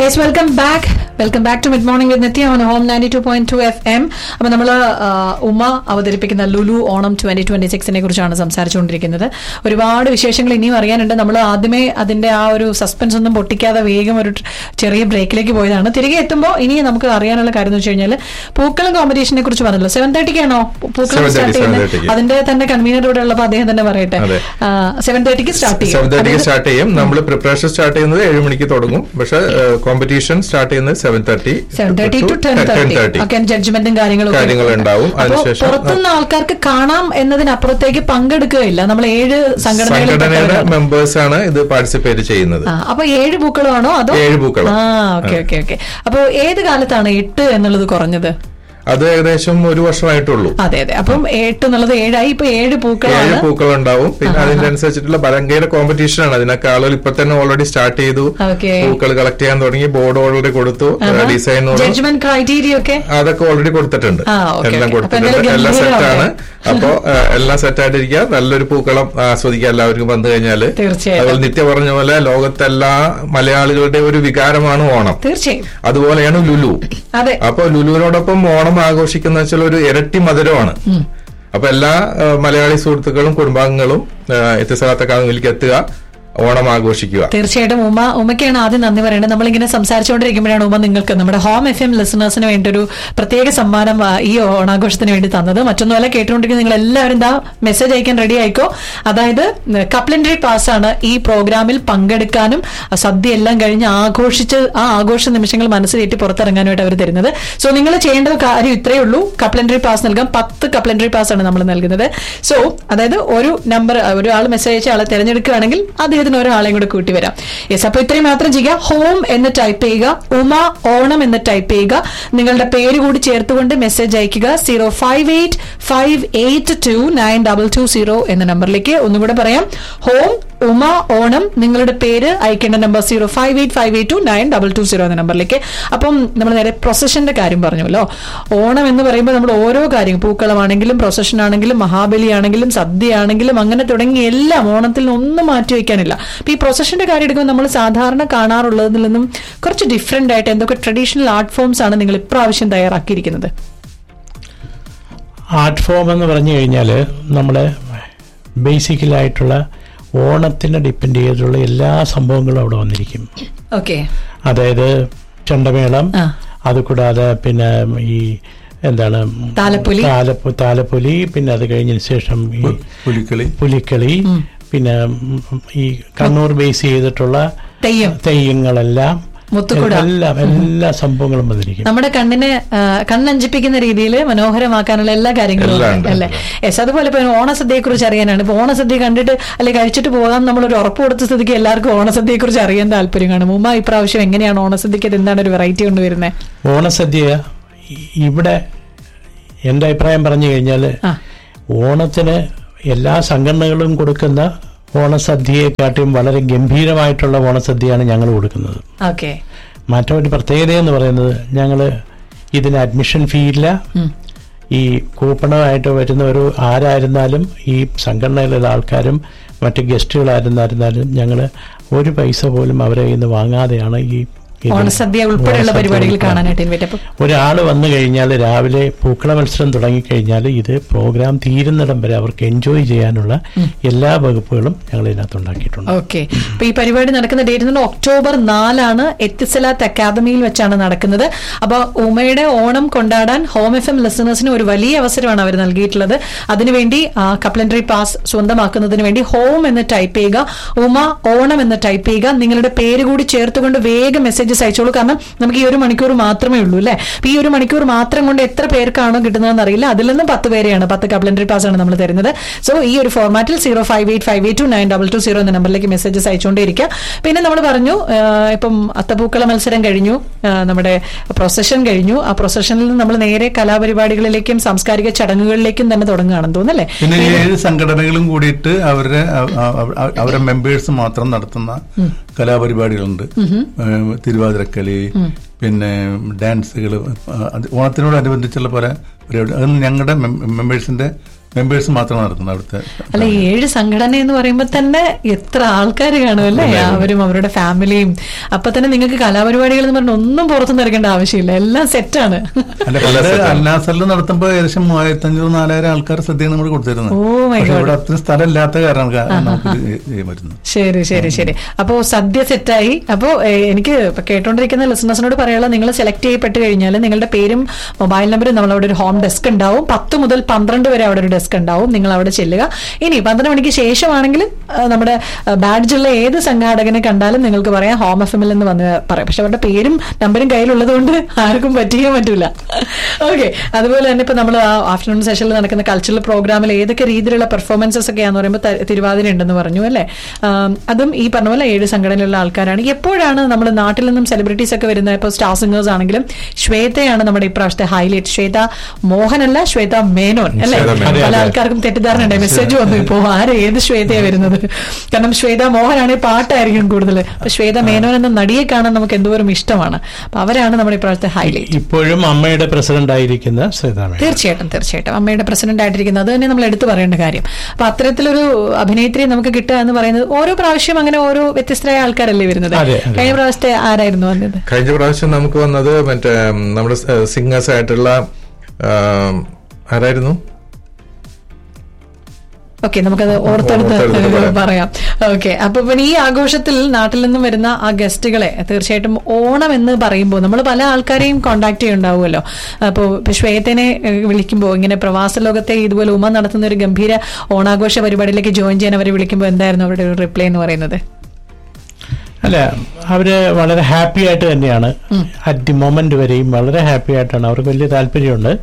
Yes welcome back welcome back to mid morning with Nithya on home ninety two point two F M അപ്പൊ നമ്മൾ ഉമ്മ അവതരിപ്പിക്കുന്ന Lulu Onam twenty twenty സിക്സിനെ കുറിച്ചാണ് സംസാരിച്ചുകൊണ്ടിരിക്കുന്നത് ഒരുപാട് വിശേഷങ്ങൾ ഇനിയും അറിയാനുണ്ട് നമ്മൾ ആദ്യമേ അതിന്റെ ആ ഒരു സസ്പെൻസ് ഒന്നും പൊട്ടിക്കാതെ വേഗം ഒരു ട് ചെറിയ ബ്രേക്കിലേക്ക് പോയതാണ് തിരികെ എത്തുമ്പോൾ ഇനി നമുക്ക് അറിയാനുള്ള കാര്യം എന്ന് വെച്ച് കഴിഞ്ഞാൽ പൂക്കളം കോമ്പറ്റീഷനെ കുറിച്ച് പറഞ്ഞല്ലോ സെവൻ തേർട്ടിക്കാണോ പൂക്കളം 7:30, സ്റ്റാർട്ട് ചെയ്യുന്നത് 7:30 ക്ക്. അതിന്റെ തന്നെ കൺവീനർ ഇവിടെ ഉള്ളപ്പോൾ അദ്ദേഹം തന്നെ പറയട്ടെ അതെ. സെവൻ തേർട്ടിക്ക് സ്റ്റാർട്ട് സെവൻ തേർട്ടിക്ക് ചെയ്യും സ്റ്റാർട്ട് ചെയ്യും നമ്മൾ പ്രിപ്പറേഷൻ സ്റ്റാർട്ട് ചെയ്യുന്നത് ഏഴ് മണിക്ക് തുടങ്ങും പക്ഷെ കോമ്പറ്റീഷൻ സ്റ്റാർട്ട് ചെയ്യുന്നത് seven thirty seven thirty to ten thirty ഒക്കെ ജഡ്ജ്മെന്റും കാര്യങ്ങളും ഒക്കെ കാര്യങ്ങൾ ഉണ്ടാവും. അപ്പോ അതിനുശേഷം പുറത്തുനിന്ന് ആൾക്കാർക്ക് കാണാം എന്നതിനപ്പുറത്തേക്ക് പങ്കെടുക്കുകയില്ല നമ്മൾ ഏഴ് സംഘടനയുടെ സംഘടനകളിൽ മെമ്പേഴ്സ് ആണ് ഇത് പാർട്ടിസിപ്പേറ്റ് ചെയ്യുന്നത് അപ്പൊ ഏഴ് പൂക്കളമാണോ അതോ ഏഴ് പൂക്കളം. ആ ഓക്കെ ഓക്കെ ഓക്കെ അപ്പൊ ഏത് കാലത്താണ് എട്ട് എന്നുള്ളത് കുറഞ്ഞത് അത് ഏകദേശം ഒരു വർഷമായിട്ടുള്ളൂ അതെ അതെ അപ്പം എട്ട് എന്നുള്ളത് ഏഴായി ഇപ്പൊ ഏഴ് ഏഴ് പൂക്കളാണ് പൂക്കൾ ഉണ്ടാവും പിന്നെ അതിന്റെ അനുസരിച്ചിട്ടുള്ള ഭയങ്കര കോമ്പറ്റീഷൻ ആണ് അതിനൊക്കെ ആളുകൾ ഇപ്പൊ തന്നെ ഓൾറെഡി സ്റ്റാർട്ട് ചെയ്തു ഓക്കെ പൂക്കൾ കളക്ട് ചെയ്യാൻ തുടങ്ങി ബോർഡ് ഓൾറെഡി കൊടുത്തു ഡിസൈനോട് ജഡ്ജ്മെന്റ് ക്രൈറ്റീരിയ ഒക്കെ അതൊക്കെ ഓൾറെഡി കൊടുത്തിട്ടുണ്ട് ആ, ഓക്കേ, എല്ലാം ഓക്കേ. അപ്പൊ കൊടുത്തിട്ടുണ്ട് എന്തായാലും എല്ലാം സെറ്റാണ് ഗംഭീരമാവട്ടെ. അപ്പോ ഏഹ്, എല്ലാം സെറ്റായിട്ടിരിക്കുക നല്ലൊരു പൂക്കളം ആസ്വദിക്കുക എല്ലാവർക്കും വന്നു കഴിഞ്ഞാല് തീർച്ചയായും. അതുപോലെ നിത്യ പറഞ്ഞ പോലെ ലോകത്തെല്ലാ മലയാളികളുടെ ഒരു വികാരമാണ് ഓണം തീർച്ചയായും അതുപോലെയാണ് ലുലു അതെ അപ്പൊ ലുലുവിനോടൊപ്പം ഓണം ആഘോഷിക്കുന്ന വെച്ചാൽ ഒരു ഇരട്ടി മധുരമാണ് അപ്പൊ എല്ലാ ഏഹ്, മലയാളി സുഹൃത്തുക്കളും കുടുംബാംഗങ്ങളും ഏഹ്, എത്തിസലാത്ത കാലങ്ങളിലേക്ക് എത്തുക ഓണം ആഘോഷിക്കുക തീർച്ചയായിട്ടും ഉമ്മ ഉമ്മയ്ക്കാണ് ആദ്യം നന്ദി പറയേണ്ടത് നമ്മളിങ്ങനെ സംസാരിച്ചുകൊണ്ടിരിക്കുമ്പോഴാണ് ഉമ്മ നിങ്ങൾക്ക് നമ്മുടെ ഹോം എഫ് എം ലിസണേഴ്സിന് വേണ്ടി ഒരു പ്രത്യേക സമ്മാനം ആ, ഈ ഓണാഘോഷത്തിന് വേണ്ടി തന്നത് മറ്റൊന്നുമല്ല കേട്ടുകൊണ്ടിരിക്കുന്ന നിങ്ങൾ എല്ലാവരും എന്താ മെസ്സേജ് അയക്കാൻ റെഡി ആയിക്കോ അതായത് കപ്ലൻഡറി പാസ്സാണ് ഈ പ്രോഗ്രാമിൽ പങ്കെടുക്കാനും ആ, സദ്യ എല്ലാം കഴിഞ്ഞ് ആഘോഷിച്ച് ആ ആഘോഷ നിമിഷങ്ങൾ മനസ്സിലേറ്റി പുറത്തിറങ്ങാനുമായിട്ട് അവർ തരുന്നത് സോ നിങ്ങൾ ചെയ്യേണ്ട കാര്യം ഇത്രയേ ഉള്ളൂ കപ്ലൻഡറി പാസ് നൽകാം പത്ത് കപ്ലൻഡറി പാസ് ആണ് നമ്മൾ നൽകുന്നത് സോ അതായത് ഒരു നമ്പർ ഒരാൾ മെസ്സേജ് അയച്ച ആളെ തിരഞ്ഞെടുക്കുകയാണെങ്കിൽ അദ്ദേഹത്തിന് ഒരാളെയും കൂടെ കൂട്ടി വരാം യെസ് അപ്പൊ ഇത്രയും മാത്രം ചെയ്യുക ഹോം എന്ന് ടൈപ്പ് ചെയ്യുക ഉമ ഓണം എന്ന് ടൈപ്പ് ചെയ്യുക നിങ്ങളുടെ പേര് കൂടി ചേർത്തുകൊണ്ട് മെസ്സേജ് അയക്കുക zero five eight five eight two nine double two zero എന്ന നമ്പറിലേക്ക് ഒന്നുകൂടെ പറയാം ഹോം ഉമ ഓണം നിങ്ങളുടെ പേര് അയക്കേണ്ട number zero five eight five eight two nine double two zero എന്ന നമ്പറിലേക്ക് അപ്പം നമ്മൾ നേരെ പ്രൊസഷന്റെ കാര്യം പറഞ്ഞല്ലോ ഓണം എന്ന് പറയുമ്പോൾ നമ്മൾ ഓരോ കാര്യം പൂക്കളമാണെങ്കിലും പ്രൊസഷൻ ആണെങ്കിലും മഹാബലി ആണെങ്കിലും സദ്യ ആണെങ്കിലും അങ്ങനെ തുടങ്ങി എല്ലാം ഓണത്തിൽ നിന്ന് ഒന്നും മാറ്റി വയ്ക്കാനില്ല അപ്പൊ ഈ പ്രൊസഷന്റെ കാര്യം എടുക്കുമ്പോൾ നമ്മൾ സാധാരണ കാണാറുള്ളതിൽ നിന്നും കുറച്ച് ഡിഫറെന്റ് ആയിട്ട് എന്തൊക്കെ ട്രഡീഷണൽ ആർട്ട് ഫോംസ് ആണ് നിങ്ങൾ ഇപ്രാവശ്യം തയ്യാറാക്കിയിരിക്കുന്നത് ആർട്ട് ഫോം എന്ന് പറഞ്ഞു കഴിഞ്ഞാൽ നമ്മൾ ബേസിക്കലായിട്ടുള്ള ഓണത്തിന് ഡിപ്പെൻഡ് ചെയ്തിട്ടുള്ള എല്ലാ സംഭവങ്ങളും അവിടെ വന്നിരിക്കും ഓക്കെ അതായത് ചെണ്ടമേളം ആ. അതുകൂടാതെ പിന്നെ ഈ എന്താണ് താലപ്പൊലി. താലപ്പ താലപ്പൊലി പിന്നെ അത് കഴിഞ്ഞതിന് ശേഷം ഈ പുലിക്കളി പുലിക്കളി പിന്നെ ഉം, ഈ കണ്ണൂർ ബേസ് ചെയ്തിട്ടുള്ള തെയ്യം തെയ്യങ്ങളെല്ലാം മുത്തുക്കുട. എല്ലാം എല്ലാ സംഭവങ്ങളും വന്നിരിക്കും നമ്മുടെ കണ്ണിനെ ആ, കണ്ണഞ്ചിപ്പിക്കുന്ന രീതിയിൽ മനോഹരമാക്കാനുള്ള എല്ലാ കാര്യങ്ങളും എല്ലാം ഉണ്ട്. ഉണ്ട്. അല്ലേ യെസ് അതുപോലെ ഇപ്പൊ ഓണസദ്യയെ കുറിച്ച് അറിയാനാണ് ഇപ്പൊ ഓണസദ്യ കണ്ടിട്ട് അല്ലെ കഴിച്ചിട്ട് പോകാൻ നമ്മൾ ഒരു ഉറപ്പ് കൊടുത്ത സ്ഥിതിക്ക് എല്ലാവർക്കും ഓണസദ്യയെ കുറിച്ച് അറിയാൻ താല്പര്യം കാണും ഉമ്മ ഇപ്രാവശ്യം എങ്ങനെയാണ് ഓണസദ്യക്ക് അത് എന്താണ് ഒരു വെറൈറ്റി കൊണ്ടുവരുന്നത് ഓണസദ്യ ഇ- ഇവിടെ എൻ്റെ അഭിപ്രായം പറഞ്ഞു കഴിഞ്ഞാൽ ആ. ഓണത്തിന് എല്ലാ സംഘടനകളും കൊടുക്കുന്ന ഓണസദ്യയെക്കാട്ടിയും വളരെ ഗംഭീരമായിട്ടുള്ള ഓണസദ്യയാണ് ഞങ്ങൾ കൊടുക്കുന്നത് ഓക്കെ മറ്റൊരു പ്രത്യേകത എന്ന് പറയുന്നത് ഞങ്ങൾ ഇതിന് അഡ്മിഷൻ ഫീ ഇല്ല ഈ കൂപ്പണമായിട്ട് വരുന്നവർ ആരായിരുന്നാലും ഈ സംഘടനയിലുള്ള ആൾക്കാരും മറ്റ് ഗസ്റ്റുകളായിരുന്നായിരുന്നാലും ഞങ്ങൾ ഒരു പൈസ പോലും അവരെ ഇന്ന് വാങ്ങാതെയാണ് ഈ ഇത് ഓണസദ്യ ഉൾപ്പെടെയുള്ള ഓണസദ്യ പരിപാടികൾ ഉൾപ്പെടെ. കാണാനായിട്ട് ഇൻവൈറ്റ് അപ്പൊ ഒരാൾ വന്നു കഴിഞ്ഞാൽ രാവിലെ പൂക്കള മത്സരം തുടങ്ങിക്കഴിഞ്ഞാൽ ഇത് പ്രോഗ്രാം തീരുന്നിടം വരെ അവർക്ക് എൻജോയ് ചെയ്യാനുള്ള എല്ലാ വകുപ്പുകളും ഞങ്ങൾ ഇതിനകത്ത് ഉണ്ടാക്കിയിട്ടുണ്ട് ഓക്കെ അപ്പൊ ഈ പരിപാടി നടക്കുന്ന ഡേറ്റ് എന്ന് പറഞ്ഞാൽ ഒക്ടോബർ നാലാണ് എത്തിസലാത്ത് അക്കാദമിയിൽ വെച്ചാണ് നടക്കുന്നത് അപ്പൊ ഉമയുടെ ഓണം കൊണ്ടാടാൻ ഹോം എഫ് എം ലിസണേഴ്സിന് ഒരു വലിയ അവസരമാണ് അവർ നൽകിയിട്ടുള്ളത് അതിനുവേണ്ടി കപ്ലൻഡറി പാസ് സ്വന്തമാക്കുന്നതിന് വേണ്ടി ഹോം എന്ന് ടൈപ്പ് ചെയ്യുക ഉമ ഓണം എന്ന് ടൈപ്പ് ചെയ്യുക നിങ്ങളുടെ പേര് കൂടി ചേർത്തുകൊണ്ട് വേഗം മെസ്സേജസ് അയച്ചോളൂ കാരണം നമുക്ക് ഈ ഒരു മണിക്കൂർ മാത്രമേ ഉള്ളൂ അല്ലേ അപ്പൊ ഈ ഒരു മണിക്കൂർ മാത്രം കൊണ്ട് എത്ര പേർക്കാണോ കിട്ടുന്നതെന്ന് അറിയില്ല അതിൽ നിന്നും പത്ത് പേരെയാണ് പത്ത് കപ്ലൻഡറി പാസ് ആണ് നമ്മൾ തരുന്നത് സോ ഈ ഒരു ഫോർമാറ്റിൽ zero five eight five eight two nine double two zero എന്ന നമ്പറിലേക്ക് മെസ്സേജസ് അയച്ചുകൊണ്ടേയിരിക്കുക പിന്നെ നമ്മൾ പറഞ്ഞു ആ, ഇപ്പം അത്തപ്പൂക്കള മത്സരം കഴിഞ്ഞു ആ, നമ്മുടെ പ്രൊസഷൻ കഴിഞ്ഞു ആ പ്രൊസഷനിൽ നിന്ന് നമ്മൾ നേരെ കലാപരിപാടികളിലേക്കും സാംസ്കാരിക ചടങ്ങുകളിലേക്കും തന്നെ തുടങ്ങുകയാണെന്ന് തോന്നുന്നല്ലേ പിന്നെ ഈ ഏഴ് സംഘടനകളും കൂടിയിട്ട് അവരുടെ അവ- അവ- അവരുടെ മെമ്പേഴ്സ് മാത്രം നടത്തുന്ന കലാപരിപാടികളുണ്ട് ഏഹ് തിരുവാതിരക്കളി പിന്നെ ഡാൻസുകൾ ഓണത്തിനോടനുബന്ധിച്ചുള്ള പല പരിപാടി അത് ഞങ്ങളുടെ മെമ്പേഴ്സിന്റെ മെമ്പേഴ്സ് മാത്രമാണ് നടത്തുന്നത് അവിടുത്തെ അല്ല ഈ ഏഴ് സംഘടന എന്ന് പറയുമ്പോ തന്നെ എത്ര ആൾക്കാർ കാണുമല്ലേ അവരും അവരുടെ ഫാമിലിയും അപ്പൊ തന്നെ നിങ്ങൾക്ക് കലാപരിപാടികൾ എന്ന് പറഞ്ഞാൽ ഒന്നും പുറത്തുനിന്ന് ഇറക്കേണ്ട ആവശ്യമില്ല എല്ലാം സെറ്റാണ് അല്ല പണ്ട് അൽനാസറിൽ നടത്തുമ്പോ ഏകദേശം മൂവായിരത്തി അഞ്ഞൂറ് നാലായിരം ആൾക്കാർ ശ്രദ്ധയാണ് നമ്മൾ കൊടുത്തിരുന്നത് Oh my പക്ഷെ God. ഇവിടെ അത്രയും സ്ഥലം ഇല്ലാത്ത കാരണം നമുക്ക് ഇത് ചെയ്യാൻ പറ്റുന്നത് ശരി ശരി ശരി അപ്പോ സദ്യ സെറ്റായി അപ്പോ ഏഹ്, എനിക്ക് ഇപ്പൊ കേട്ടോണ്ടിരിക്കുന്ന ലിസണേഴ്സിനോട് പറയാനുള്ള നിങ്ങൾ സെലക്ട് ചെയ്യപ്പെട്ട് കഴിഞ്ഞാൽ നിങ്ങളുടെ പേരും മൊബൈൽ നമ്പറും നമ്മൾ അവിടെ ഒരു ഹോം ഡെസ്ക് ഉണ്ടാവും പത്ത് മുതൽ പന്ത്രണ്ട് വരെ അവിടെ ഒരു ഡെസ്ക് ഉണ്ടാവും നിങ്ങൾ അവിടെ ചെല്ലുക ഇനി പന്ത്രണ്ട് മണിക്ക് ശേഷമാണെങ്കിലും ആ, നമ്മുടെ ബാഡ്ജുള്ള ഏത് സംഘാടകനെ കണ്ടാലും നിങ്ങൾക്ക് പറയാം ഹോം എഫ് എമ്മിൽ എന്ന് വന്ന് പറയാം പക്ഷെ അവരുടെ പേരും നമ്പറും കയ്യിലുള്ളത് കൊണ്ട് ആർക്കും പറ്റിക്കാൻ പറ്റൂല ഓക്കെ അതുപോലെ തന്നെ ഇപ്പൊ നമ്മൾ ആ ആഫ്റ്റർനൂൺ സെഷനിൽ നടക്കുന്ന കൾച്ചറൽ പ്രോഗ്രാമിൽ ഏതൊക്കെ രീതിയിലുള്ള പെർഫോമൻസസ് ഒക്കെയാന്ന് പറയുമ്പോൾ ത- തിരുവാതിര ഉണ്ടെന്ന് പറഞ്ഞു അല്ലേ ആം, അതും ഈ പറഞ്ഞ പോലെ ഏഴ് സംഘടനയിലുള്ള ആൾക്കാരാണ് എപ്പോഴാണ് നമ്മൾ നാട്ടിൽ നിന്നും സെലിബ്രിറ്റീസ് ഒക്കെ വരുന്നത് ഇപ്പോൾ സ്റ്റാർ സിംഗേഴ്സ് ആണെങ്കിലും ശ്വേതയാണ് നമ്മുടെ ഇപ്രാവശ്യത്തെ ഹൈലൈറ്റ് ശ്വേത മോഹനല്ല ശ്വേത മേനോൻ അല്ലേ ശ്വേത മേനോൻ. പല ആൾക്കാർക്കും തെറ്റിദ്ധാരണ ഉണ്ട് മെസ്സേജ് വന്നു ഇപ്പോ ആര് ഏത് ശ്വേതയാണ് വരുന്നത് കാരണം ശ്വേത മോഹനാണെങ്കിൽ പാട്ടായിരിക്കും കൂടുതൽ അപ്പൊ ശ്വേത മേനോൻ എന്ന നടിയെ കാണാൻ നമുക്ക് എന്തോരം ഇഷ്ടമാണ് അപ്പൊ അവരാണ് നമ്മുടെ ഇപ്രാവശ്യത്തെ ഹൈലൈറ്റ് ഇപ്പോഴും അമ്മയുടെ പ്രസിഡന്റ് ആയിരിക്കുന്ന ശ്രീതാമ തീർച്ചയായിട്ടും തീർച്ചയായിട്ടും അമ്മയുടെ പ്രസിഡന്റ് ആയിട്ടിരിക്കുന്നത് അത് തന്നെ നമ്മൾ എടുത്തു പറയേണ്ട കാര്യം അപ്പൊ അത്തരത്തിലൊരു അഭിനേത്രിയെ നമുക്ക് കിട്ടുക എന്ന് പറയുന്നത് ഓരോ പ്രാവശ്യം അങ്ങനെ ഓരോ വ്യത്യസ്തരായ ആൾക്കാരല്ലേ വരുന്നത് അതെ, അതെ. കഴിഞ്ഞ പ്രാവശ്യത്തെ ആരായിരുന്നു വന്നത് കഴിഞ്ഞ പ്രാവശ്യം നമുക്ക് വന്നത് മറ്റേ ഉം, നമ്മുടെ സിംഗേഴ്സ് ആയിട്ടുള്ള ആം, ആരായിരുന്നു ഓക്കെ നമുക്കത് ഓർത്തെടുത്ത് ഓർത്തെടുത്ത് പറയാം. പറയാം ഓക്കെ അപ്പൊ പിന്നെ ഈ ആഘോഷത്തിൽ നാട്ടിൽ നിന്നും വരുന്ന ആ ഗസ്റ്റുകളെ തീർച്ചയായിട്ടും ഓണം എന്ന് പറയുമ്പോൾ നമ്മൾ പല ആൾക്കാരെയും കോണ്ടാക്ട് ചെയ്യുന്നുണ്ടാവുമല്ലോ അപ്പോൾ ഇപ്പൊ ശ്വേതനെ ഏഹ്, വിളിക്കുമ്പോൾ ഇങ്ങനെ പ്രവാസ ലോകത്തെ ഇതുപോലെ ഉമ നടത്തുന്ന ഒരു ഗംഭീര ഓണാഘോഷ പരിപാടിയിലേക്ക് ജോയിൻ ചെയ്യാൻ അവരെ വിളിക്കുമ്പോൾ എന്തായിരുന്നു അവരുടെ ഒരു റിപ്ലൈ എന്ന് പറയുന്നത് അല്ല അവര് വളരെ ഹാപ്പി ആയിട്ട് തന്നെയാണ് അറ്റ് ദി മൊമെന്റ് വരെയും വളരെ ഹാപ്പി ആയിട്ടാണ് അവർക്ക് വലിയ താല്പര്യമുണ്ട്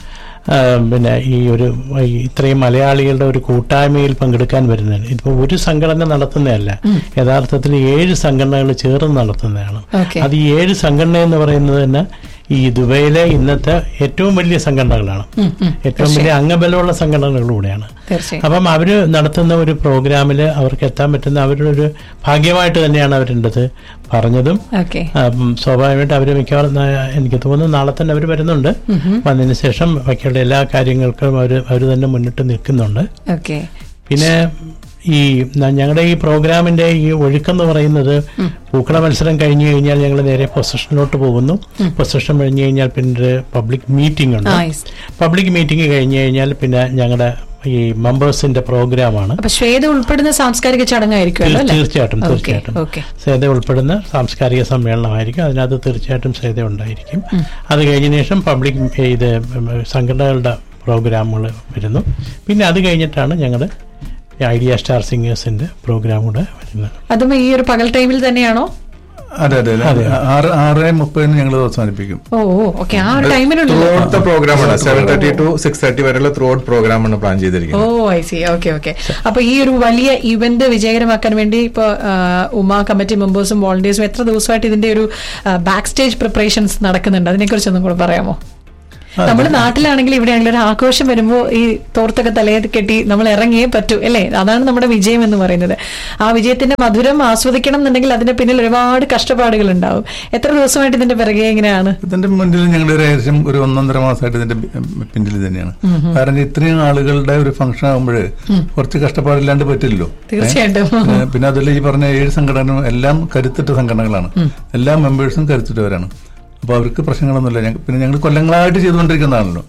ആ, പിന്നെ ഈ ഒരു ഈ ഇത്രയും മലയാളികളുടെ ഒരു കൂട്ടായ്മയിൽ പങ്കെടുക്കാൻ വരുന്നതാണ് ഇതിപ്പോ ഒരു സംഘടന നടത്തുന്നതല്ല യഥാർത്ഥത്തിൽ ഏഴ് സംഘടനകൾ ചേർന്ന് നടത്തുന്നതാണ് Okay. അത് ഈ ഏഴ് സംഘടന എന്ന് പറയുന്നത് തന്നെ ഈ ദുബൈയിലെ ഇന്നത്തെ ഏറ്റവും വലിയ സംഘടനകളാണ് ഏറ്റവും വലിയ അംഗബലമുള്ള സംഘടനകളിലൂടെയാണ് തീർച്ചയായും അപ്പം അവര് നടത്തുന്ന ഒരു പ്രോഗ്രാമിൽ അവർക്ക് എത്താൻ പറ്റുന്ന അവരുടെ ഒരു ഭാഗ്യമായിട്ട് തന്നെയാണ് അവരുണ്ടത് പറഞ്ഞതും ഓക്കെ അപ്പം സ്വാഭാവികമായിട്ട് അവർ മിക്കവാറും നാ- എനിക്ക് തോന്നുന്നു നാളെ തന്നെ അവർ വരുന്നുണ്ട് വന്നതിന് ശേഷം ബാക്കിയുള്ള എല്ലാ കാര്യങ്ങൾക്കും അവർ അവർ തന്നെ മുന്നിട്ട് നിൽക്കുന്നുണ്ട് ഓക്കെ പിന്നെ ഈ ന- ഞങ്ങളുടെ ഈ പ്രോഗ്രാമിന്റെ ഈ ഒഴുക്കെന്ന് പറയുന്നത് പൂക്കള മത്സരം കഴിഞ്ഞു കഴിഞ്ഞാൽ ഞങ്ങൾ നേരെ പൊസഷനിലോട്ട് പോകുന്നു പൊസഷൻ കഴിഞ്ഞു കഴിഞ്ഞാൽ പിന്നെ പബ്ലിക് മീറ്റിംഗ് ഉണ്ട് Nice. പബ്ലിക് മീറ്റിംഗ് കഴിഞ്ഞു കഴിഞ്ഞാൽ പിന്നെ ഞങ്ങളുടെ ഈ മെമ്പേഴ്സിന്റെ പ്രോഗ്രാമാണ് അപ്പൊ ശ്വേത ഉൾപ്പെടുന്ന സാംസ്കാരിക ചടങ്ങായിരിക്കുമല്ലോ അല്ലേ തീർച്ചയായിട്ടും ഓക്കെ തീർച്ചയായിട്ടും ഓക്കെ സേത ഉൾപ്പെടുന്ന സാംസ്കാരിക സമ്മേളനമായിരിക്കും അതിനകത്ത് തീർച്ചയായിട്ടും സേത ഉണ്ടായിരിക്കും അത് കഴിഞ്ഞതിന് ശേഷം പബ്ലിക് ഇത് സംഘടനകളുടെ പ്രോഗ്രാമുകൾ വരുന്നു പിന്നെ അത് കഴിഞ്ഞിട്ടാണ് ഞങ്ങൾ ഐഡിയ സ്റ്റാർ സിംഗേഴ്സിന്റെ പ്രോഗ്രാം കൂടെ വരുന്നത് അതും ഈ ഒരു പകൽ ടൈമിൽ തന്നെയാണോ അതെ അതെ അതെ ആറ് ആറ് മുപ്പതിന് ഞങ്ങൾ അവസാനിപ്പിക്കും ഓ ഓക്കെ ആ ഒരു ടൈമിനുള്ളിൽ ത്രൂ ഔട്ട് പ്രോഗ്രാമാണ് seven thirty to six thirty വരെയുള്ള ത്രൂ ഔട്ട് പ്രോഗ്രാമാണ് പ്ലാൻ ഓ ചെയ്തിരിക്കുന്നത് ഐ സി ഓക്കെ ഓക്കെ അപ്പൊ ഈ ഒരു വലിയ ഇവന്റ് വിജയകരമാക്കാൻ വേണ്ടി ഇപ്പൊ ആ, ഉമ കമ്മിറ്റി മെമ്പേഴ്സും വോളണ്ടിയേഴ്സും എത്ര ദിവസമായിട്ട് ഇതിന്റെ ഒരു ബാക്ക് സ്റ്റേജ് പ്രിപ്പറേഷൻസ് നടക്കുന്നുണ്ട് അതിനെക്കുറിച്ച് ഒന്നും കൂടെ പറയാമോ നമ്മുടെ നാട്ടിലാണെങ്കിൽ ഇവിടെയാണെങ്കിൽ ഒരു ആഘോഷം വരുമ്പോൾ ഈ തോർത്തൊക്കെ തലയിൽ കെട്ടി നമ്മൾ ഇറങ്ങിയേ പറ്റൂ അല്ലേ അതാണ് നമ്മുടെ വിജയം എന്ന് പറയുന്നത് ആ വിജയത്തിന്റെ മധുരം ആസ്വദിക്കണം എന്നുണ്ടെങ്കിൽ അതിന്റെ പിന്നിൽ ഒരുപാട് കഷ്ടപ്പാടുകൾ ഉണ്ടാവും എത്ര ദിവസമായിട്ട് ഇതിന്റെ പിറകെ എങ്ങനെയാണ് ഇതിന്റെ മുന്നിൽ ഞങ്ങൾ ഒരു ഏകദേശം ഒരു ഒന്നൊന്നര മാസമായിട്ട് ഇതിന്റെ പിന്നിൽ തന്നെയാണ് കാരണം ഇത്രയും ആളുകളുടെ ഒരു ഫംഗ്ഷൻ ആകുമ്പോൾ കുറച്ച് കഷ്ടപ്പാടില്ലാണ്ട് പറ്റില്ലല്ലോ തീർച്ചയായിട്ടും ഏഹ് പിന്നെ അതിൽ ഈ പറഞ്ഞ ഏഴ് സംഘടനകളും എല്ലാം കരുത്തിട്ട സംഘടനകളാണ് എല്ലാ മെമ്പേഴ്സും കരുത്തിട്ടവരാണ് അപ്പൊ അവർക്ക് പ്രശ്നങ്ങളൊന്നുമില്ല ഞങ്ങ- പിന്നെ ഞങ്ങൾ കൊല്ലങ്ങളായിട്ട് ചെയ്തുകൊണ്ടിരിക്കുന്നതാണല്ലോ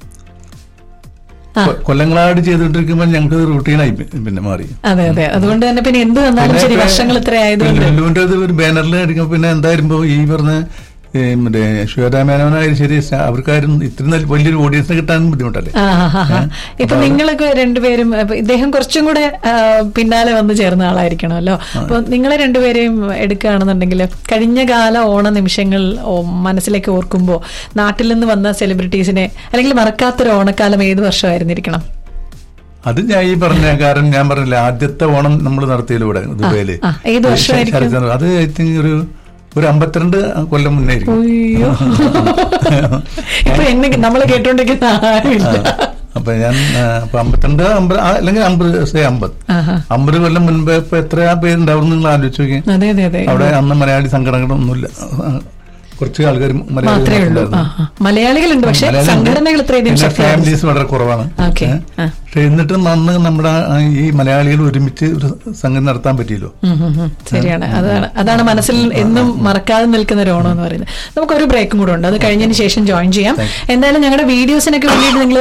ആ. കൊ- കൊല്ലങ്ങളായിട്ട് ചെയ്തുകൊണ്ടിരിക്കുമ്പോൾ ഞങ്ങൾക്ക് റൂട്ടീനായി പി- പിന്നെ മാറി അതെ അതെ അതുകൊണ്ട് തന്നെ പിന്നെ എന്ത് വന്നാലും ശരി വർഷങ്ങൾ ഇത്ര ആയതുകൊണ്ട് ലുലുവിന്റെ അത് ഒരു ബാനറിൽ അടിക്കുമ്പോൾ പിന്നെ എന്തായിരുമ്പോ ഈ പറഞ്ഞ ഈ മറ്റേ ശ്വേതാ മേനോനായാലും ശരി സ- അവർക്കാരും ഇത്രയും നല്ല വലിയൊരു ഓഡിയൻസിനെ കിട്ടാൻ ബുദ്ധിമുട്ടല്ലേ ആ, ആ, ആ, ആ. ഇപ്പൊ നിങ്ങളൊക്കെ രണ്ടുപേരും ഇപ്പൊ ഇദ്ദേഹം കുറച്ചും കൂടെ ആ, പിന്നാലെ വന്ന് ചേർന്ന ആളായിരിക്കണമല്ലോ അപ്പൊ നിങ്ങളെ രണ്ടുപേരെയും എടുക്കുകയാണെന്നുണ്ടെങ്കിൽ കഴിഞ്ഞ കാല ഓണ നിമിഷങ്ങൾ ഓ, മനസ്സിലേക്ക് ഓർക്കുമ്പോൾ നാട്ടിൽ നിന്ന് വന്ന സെലിബ്രിറ്റീസിനെ അല്ലെങ്കിൽ മറക്കാത്തൊരു ഓണക്കാലം ഏത് വർഷമായിരുന്നിരിക്കണം അത് ഞാൻ ഈ പറഞ്ഞ കാരണം ഞാൻ പറഞ്ഞില്ല ആദ്യത്തെ ഓണം നമ്മൾ നടത്തിയല്ലോ ഇവിടെ ദുബൈയില് ആ, ഏത് വർഷമായിരിക്കും? ശരത് അത് ഐ തിങ്ക് ഒരു ഒരു അമ്പത്തിരണ്ട് കൊല്ലം മുന്നേ ആയിരിക്കും അയ്യോ ഇപ്പൊ എന്നെ നമ്മളെ കേട്ടോണ്ടിരിക്കുന്ന ആരുമില്ല അപ്പൊ ഞാൻ ആ, അപ്പൊ അമ്പത്തിരണ്ട് അമ്പത് ആ, അല്ലെങ്കിൽ അമ്പത് സേ അമ്പത് ആഹാ. അമ്പത് കൊല്ലം മുൻപ് ഇപ്പൊ എത്ര പേരുണ്ടാവും നിങ്ങൾ ആലോചിച്ച് നോക്കി അതെ അതെ അതെ അവിടെ അന്ന് മലയാളി സംഘടനകളൊന്നുമില്ല ആ, കുറച്ച് ആൾക്കാർ മാത്രമേ ഉള്ളൂ ആ, ആ. മലയാളികളുണ്ട് പക്ഷെ സംഘടനകൾ ഇത്രയധികം ശക്തമാണ് ഫാമിലീസ് വളരെ കുറവാണ് ഓക്കെ ഏ? ആ പക്ഷെ എന്നിട്ടും അന്ന് നമ്മുടെ ആ ഈ മലയാളികൾ ഒരുമിച്ച് ഒരു സംഘം നടത്താൻ പറ്റിയല്ലോ ഉം, ഉം, ഉം. ശരിയാണ് അതാണ് അതാണ് മനസ്സിൽ എന്നും മറക്കാതെ നിൽക്കുന്ന ഒരു ഓണം എന്ന് പറയുന്നത് നമുക്കൊരു ബ്രേക്കും കൂടെ ഉണ്ട് അത് കഴിഞ്ഞതിന് ശേഷം ജോയിൻ ചെയ്യാം എന്തായാലും ഞങ്ങളുടെ വീഡിയോസിനൊക്കെ വേണ്ടിയിട്ട് നിങ്ങൾ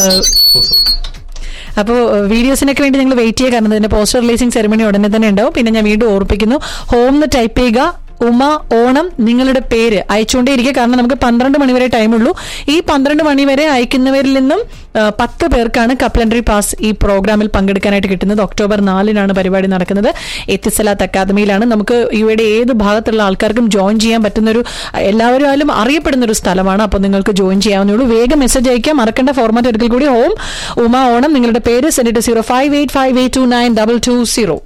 അപ്പോൾ വീഡിയോസിനൊക്കെ വേണ്ടി നിങ്ങൾ വെയിറ്റ് ചെയ്യുക കാരണം ഇതിന്റെ പോസ്റ്റർ റിലീസിംഗ് സെറമണി ഉടനെ തന്നെ ഉണ്ടാവും പിന്നെ ഞാൻ വീണ്ടും ഓർപ്പിക്കുന്നു ഹോം എന്ന് ടൈപ്പ് ചെയ്യുക ഉമ ഓണം നിങ്ങളുടെ പേര് അയച്ചുകൊണ്ടേ ഇരിക്കുക കാരണം നമുക്ക് പന്ത്രണ്ട് മണി വരെ ടൈമുള്ളൂ ഈ പന്ത്രണ്ട് മണി വരെ അയക്കുന്നവരിൽ നിന്നും ആ, പത്ത് പേർക്കാണ് കപ്ലൻഡറി പാസ് ഈ പ്രോഗ്രാമിൽ പങ്കെടുക്കാനായിട്ട് കിട്ടുന്നത് ഒക്ടോബർ നാലിനാണ് പരിപാടി നടക്കുന്നത് എത്തിസലാത്ത് അക്കാദമിയിലാണ് നമുക്ക് യുടെ ഏത് ഭാഗത്തുള്ള ആൾക്കാർക്കും ജോയിൻ ചെയ്യാൻ പറ്റുന്ന ഒരു എല്ലാവരും ആയാലും അറിയപ്പെടുന്ന ഒരു സ്ഥലമാണ് അപ്പോൾ നിങ്ങൾക്ക് ജോയിൻ ചെയ്യാവുന്നേ ഉള്ളൂ വേഗം മെസ്സേജ് അയക്കാം മറക്കേണ്ട ഫോർമാറ്റ് ഒരിക്കൽ കൂടി ഹോം ഉമ ഓണം നിങ്ങളുടെ പേര് send to zero five eight five eight two nine double two zero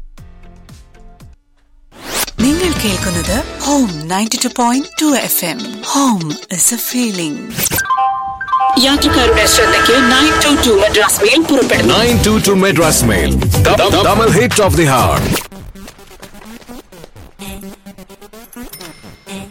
നിങ്ങൾ കേൾക്കുന്നത് home ninety two point two F M home is a feeling യാത്രക്കാരുടെ ശ്രദ്ധയ്ക്ക് nine two two Madras mail പുറപ്പെടുന്നു 922 Madras Mail. The, the, double hit of the heart.